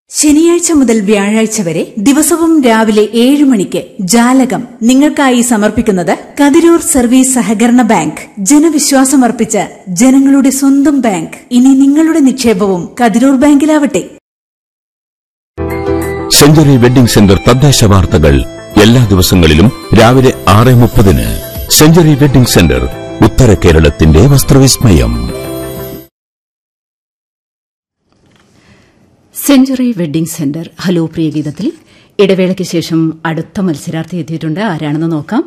ശനിയാഴ്ച മുതൽ വ്യാഴാഴ്ച വരെ ദിവസവും രാവിലെ ഏഴ് മണിക്ക് ജാലകം നിങ്ങൾക്കായി സമർപ്പിക്കുന്നത് കതിരൂർ സർവീസ് സഹകരണ ബാങ്ക് ജനവിശ്വാസമർപ്പിച്ച ജനങ്ങളുടെ സ്വന്തം ബാങ്ക് ഇനി നിങ്ങളുടെ നിക്ഷേപവും കതിരൂർ ബാങ്കിലാവട്ടെ സെഞ്ചുറി വെഡിംഗ് സെന്റർ തദ്ദേശ വാർത്തകൾ എല്ലാ ദിവസങ്ങളിലും രാവിലെ ആറ് മുപ്പതിന് സെഞ്ചുറി വെഡിംഗ് സെന്റർ ഉത്തര കേരളത്തിന്റെ വസ്ത്രവിസ്മയം സെഞ്ചുറി വെഡ്ഡിംഗ് സെന്റർ ഹലോ പ്രിയഗീതത്തിൽ ഇടവേളയ്ക്ക് ശേഷം അടുത്ത മത്സരാർത്ഥി എത്തിയിട്ടുണ്ട് ആരാണെന്ന് നോക്കാം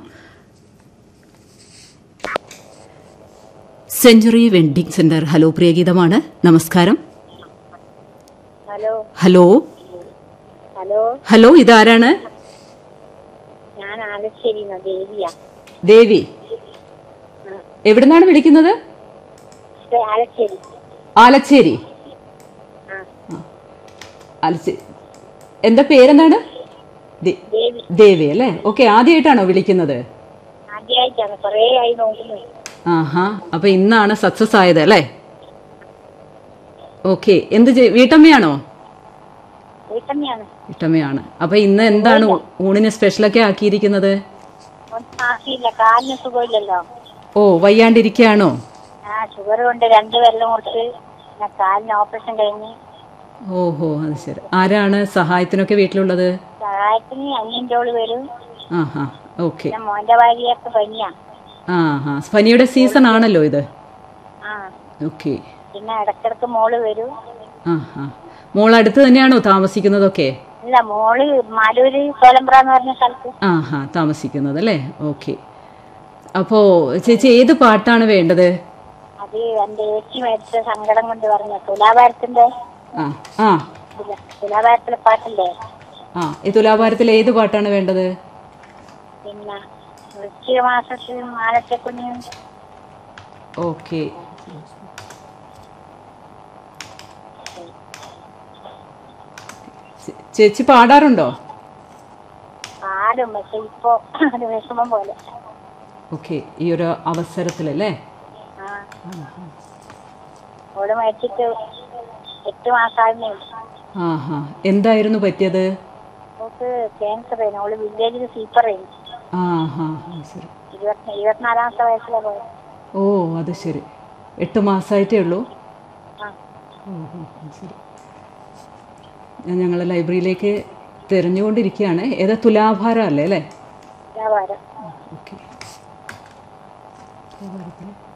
സെഞ്ചുറി വെഡ്ഡിംഗ് സെന്റർ ഹലോ പ്രിയഗീതമാണ് നമസ്കാരം ഹലോ ഹലോ ഹലോ ഹലോ ഇതാരാണ് ഞാൻ ആലശ്ശേരി ദേവിയ ദേവി എവിടുന്നാണ് വിളിക്കുന്നത് ആലശ്ശേരി ആലച്ചേരി ആ ആലച്ചേരി എന്താ പേരെന്താണ് ദേ- ദേവി ദേവി അല്ലേ ഓക്കെ ആദ്യമായിട്ടാണോ വിളിക്കുന്നത് ആദ്യമായിട്ടാണ് കുറേ ആയി നോക്കുന്നത് ആഹാ അപ്പൊ ഇന്നാണ് സക്സസ് ആയത് അല്ലേ ഓക്കെ എന്ത് ചെയ്- വീട്ടമ്മയാണോ വീട്ടമ്മയാണ് വീട്ടമ്മയാണ് അപ്പൊ ഇന്ന് എന്താണ് ഊ- ഊണിന് സ്പെഷ്യലൊക്കെ ആക്കിയിരിക്കുന്നത് ഒന്നും ആക്കിയില്ല കാലിന് സുഖമില്ലല്ലോ ഓ വയ്യാണ്ടിരിക്കുകയാണോ ആ ഷുഗർ കൊണ്ട് രണ്ട് വെള്ളം കൊടുത്ത് പിന്നെ കാലിന് ഓപ്പറേഷൻ കഴിഞ്ഞ് ഓഹോ അത് ശരി ആരാണ് സഹായത്തിനൊക്കെ വീട്ടിലുള്ളത് സഹായത്തിന് അനിയൻ്റെ ഓള് വരും ആഹാ ഓക്കെ പിന്നെ മോന്റെ ഭാര്യയൊക്കെ പനിയാ ആഹാ പനിയുടെ സീസൺ ആണല്ലോ ഇത് ആ ഓക്കെ പിന്നെ ഇടക്കിടക്ക് മോള് വരും ആഹാ മോൾ അടുത്ത് തന്നെയാണോ താമസിക്കുന്നതൊക്കെ ഇല്ല മോള് മാലൂര് സോലമ്പ്ര എന്ന് പറഞ്ഞ സ്ഥലത്ത് ആഹാ താമസിക്കുന്നത് അല്ലേ ഓക്കെ അപ്പോ ചേച്ചി ഏത് പാട്ടാണ് വേണ്ടത് അത് എന്റെ ഏച്ചി മരിച്ച സങ്കടം കൊണ്ട് പറഞ്ഞ തുലാഭാരത്തിന്റെ ആ ആ തുലാഭാരത്തിലെ പാട്ടില്ലേ ആ ഈ തുലാഭാരത്തിൽ ഏത് പാട്ടാണ് വേണ്ടത് പിന്നെ വൃശ്ചിക മാസത്തിൽ മാനത്തെ കുഞ്ഞ് ഓക്കെ ചേ- ചേച്ചി പാടാറുണ്ടോ പാടും പക്ഷെ ഇപ്പൊ ഒരു വിഷമം പോലെ ഓക്കെ ഈ ഒരു അവസരത്തിലല്ലേ ആ ഓള് മരിച്ചിട്ട് എട്ട് മാസമായിരുന്നേ ഉള്ളൂ. ആ ഹാ എന്തായിരുന്നു പറ്റിയത് ഓൾക്ക് ക്യാൻസർ ആയിരുന്നു ഓള് വില്ലേജിൽ സീപ്പർ ആയിരുന്നു ആ ഹാ ആ, ശരി ഇരുപത്തി ഇരുപത്തിനാലാമത്തെ വയസ്സിലെ പോയത് ഓ അത് ശരി എട്ട് മാസമായിട്ടേ ഉള്ളൂ ആ ഓ ഓ, അത് ശരി ഞാൻ ഞങ്ങളെ ലൈബ്രറിയിലേക്ക് തിരഞ്ഞുകൊണ്ടിരിക്കുകയാണ് ഏതാ തുലാഭാരം അല്ലേ അല്ലേ തുലാഭാരം ഓക്കെ